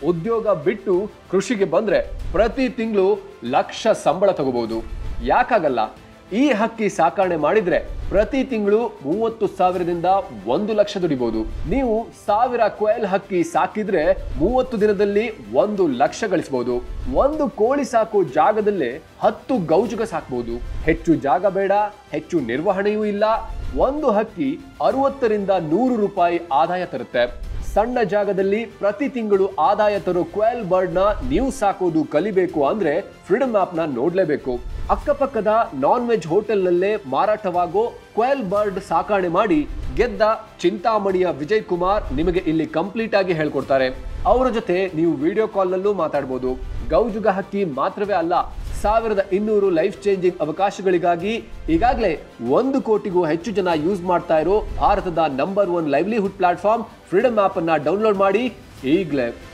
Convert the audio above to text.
ಉದ್ಯೋಗ ಬಿಟ್ಟು ಕೃಷಿಗೆ ಬಂದ್ರೆ ಪ್ರತಿ ತಿಂಗಳು ಲಕ್ಷ ಸಂಬಳ ತಗೋಬಹುದು ಯಾಕಾಗಲ್ಲ ಈ ಹಕ್ಕಿ ಸಾಕಣೆ ಮಾಡಿದ್ರೆ ಪ್ರತಿ ತಿಂಗಳು ಮೂವತ್ತು ಸಾವಿರದಿಂದ ಒಂದು ಲಕ್ಷ ದುಡಿಬಹುದು ನೀವು ಸಾವಿರ ಕೊಯಲ್ ಹಕ್ಕಿ ಸಾಕಿದ್ರೆ ಮೂವತ್ತು ದಿನದಲ್ಲಿ ಒಂದು ಲಕ್ಷ ಗಳಿಸಬಹುದು ಒಂದು ಕೋಳಿ ಸಾಕು ಜಾಗದಲ್ಲೇ ಹತ್ತು ಗೌಜುಗ ಸಾಕಬಹುದು ಹೆಚ್ಚು ಜಾಗ ಬೇಡ ಹೆಚ್ಚು ನಿರ್ವಹಣೆಯೂ ಇಲ್ಲ ಒಂದು ಹಕ್ಕಿ ಅರವತ್ತರಿಂದ ನೂರು ರೂಪಾಯಿ ಆದಾಯ ತರುತ್ತೆ ಸಣ್ಣ ಜಾಗದಲ್ಲಿ ಪ್ರತಿ ತಿಂಗಳು ಆದಾಯ ತರೋ ಕ್ವೆಲ್ ಬರ್ಡ್ ನ ನೀವು ಸಾಕೋದು ಕಲಿಬೇಕು ಅಂದ್ರೆ ಫ್ರೀಡಮ್ ಆಪ್ ನ ನೋಡ್ಲೇಬೇಕು ಅಕ್ಕಪಕ್ಕದ ನಾನ್ ವೆಜ್ ಹೋಟೆಲ್ನಲ್ಲೇ ಮಾರಾಟವಾಗೋ ಕ್ವೆಲ್ ಬರ್ಡ್ ಸಾಕಾಣೆ ಮಾಡಿ ಗೆದ್ದ ಚಿಂತಾಮಣಿಯ ವಿಜಯ್ ಕುಮಾರ್ ನಿಮಗೆ ಇಲ್ಲಿ ಕಂಪ್ಲೀಟ್ ಆಗಿ ಹೇಳ್ಕೊಡ್ತಾರೆ ಅವರ ಜೊತೆ ನೀವು ವಿಡಿಯೋ ಕಾಲ್ ನಲ್ಲೂ ಮಾತಾಡಬಹುದು ಗೌಜುಗ ಹಕ್ಕಿ ಮಾತ್ರವೇ ಅಲ್ಲ ಸಾವಿರದ ಇನ್ನೂರು ಲೈಫ್ ಚೇಂಜಿಂಗ್ ಅವಕಾಶಗಳಿಗಾಗಿ ಈಗಾಗಲೇ ಒಂದು ಕೋಟಿಗೂ ಹೆಚ್ಚು ಜನ ಯೂಸ್ ಮಾಡ್ತಾ ಇರೋ ಭಾರತದ number one livelihood platform freedom app ಅನ್ನ ಡೌನ್ಲೋಡ್ ಮಾಡಿ ಈಗಲೇ